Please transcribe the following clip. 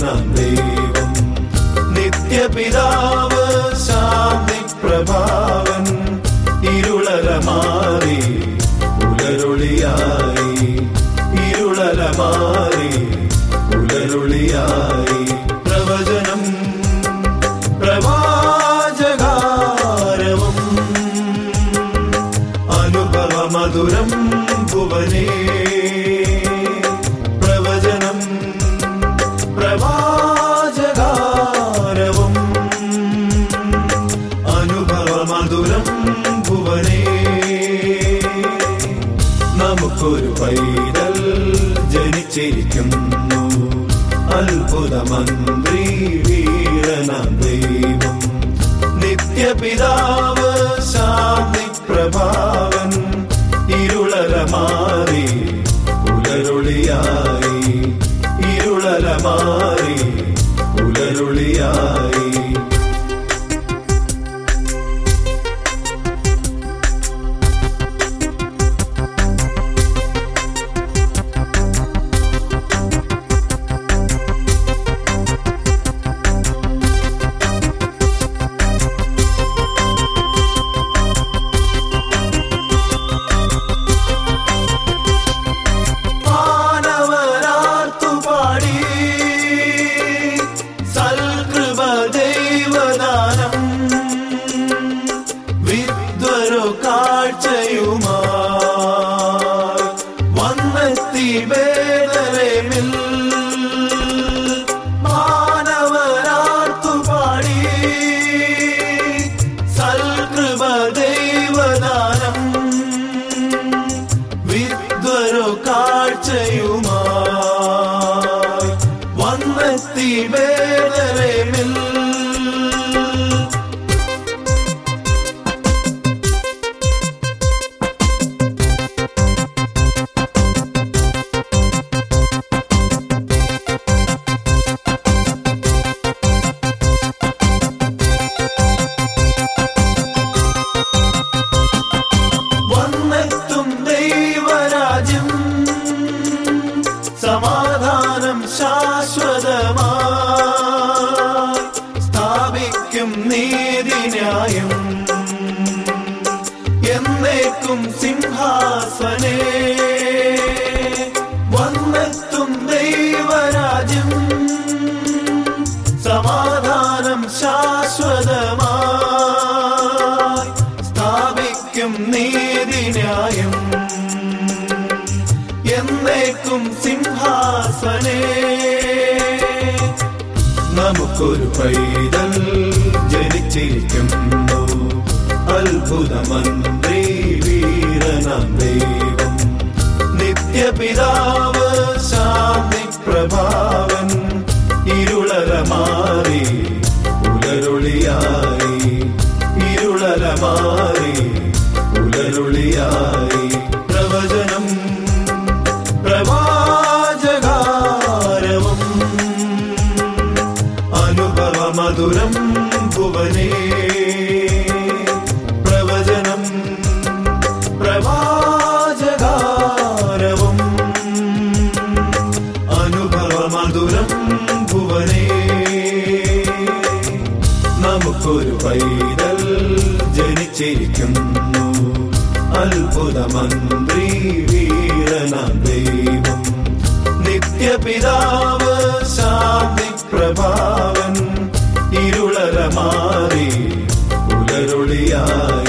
വീരനാം ദൈവം നിത്യപിതാവ് ശാന്തി പ്രഭാവൻ ഇരുളല മാറി പുലരുളിയായി ഇരുളല മാറി പുലരുളിയായി പ്രവചനം പ്രവാചകാരവും അനുഭവ മധുരം ഭുവനേ പ്രവചനം പ്രവാചകാരവും അനുഭവ മധുരം ഭുവനേ നമുക്കൊരു പൈതൽ ജനിച്ചിരിക്കുന്നു അത്ഭുത മന്ത്രി വീരനാം ദൈവം നിത്യപിതാവ് ശാന്തി പ്രഭാവൻ ഇരുളല മാറി പുലരുളിയായി ഇരുളല മാറി പുലരുളിയായി മാനവരാർത്തുപാടി സൽകൃപ ദൈവദാനം വിദ്വരോ കാഴ്ചയുമാ വന്നെത്തി വേദനമിൽ മാനവരാർത്തുപാടി സൽകൃപ ദൈവദാനം വിദ്വരോ കാഴ്ചയുമായി വന്നെത്തി വേദനമിൽ വന്നെത്തും ദൈവരാജ്യം സമാധാനം ശാശ്വതമായി സ്ഥാപിക്കും നീതിന്യായം എന്നേക്കും സിംഹാസനേ വന്നെത്തും ദൈവരാജ്യം സമാധാനം ശാശ്വതമായി സ്ഥാപിക്കും നീതിന്യായം എന്നേക്കും സിംഹാസനേ നമുക്കൊരു പൈതൽ ജനിച്ചിരിക്കുന്നു അത്ഭുത മന്ത്രി വീരനാം ദൈവം നിത്യപിതാവ് ശാന്തി പ്രഭാവൻ ഇരുളല മാറി പുലരുളിയായി ഇരുളല മാറി പുലരുളിയായി പ്രവചനം പ്രവാചകാരവും അനുഭവ മധുരം ഭുവനേ പ്രവചനം പ്രവാചകാരവും അനുഭവ മധുരം ഭുവനേ നമുക്കൊരു പൈതൽ ജനിച്ചിരിക്കുന്നു അത്ഭുത മന്ത്രി വീരനാം ദൈവം നിത്യപിതാവ് ശാന്തി പ്രഭാവൻ ഇരുളല മാറി പുലരുളിയായി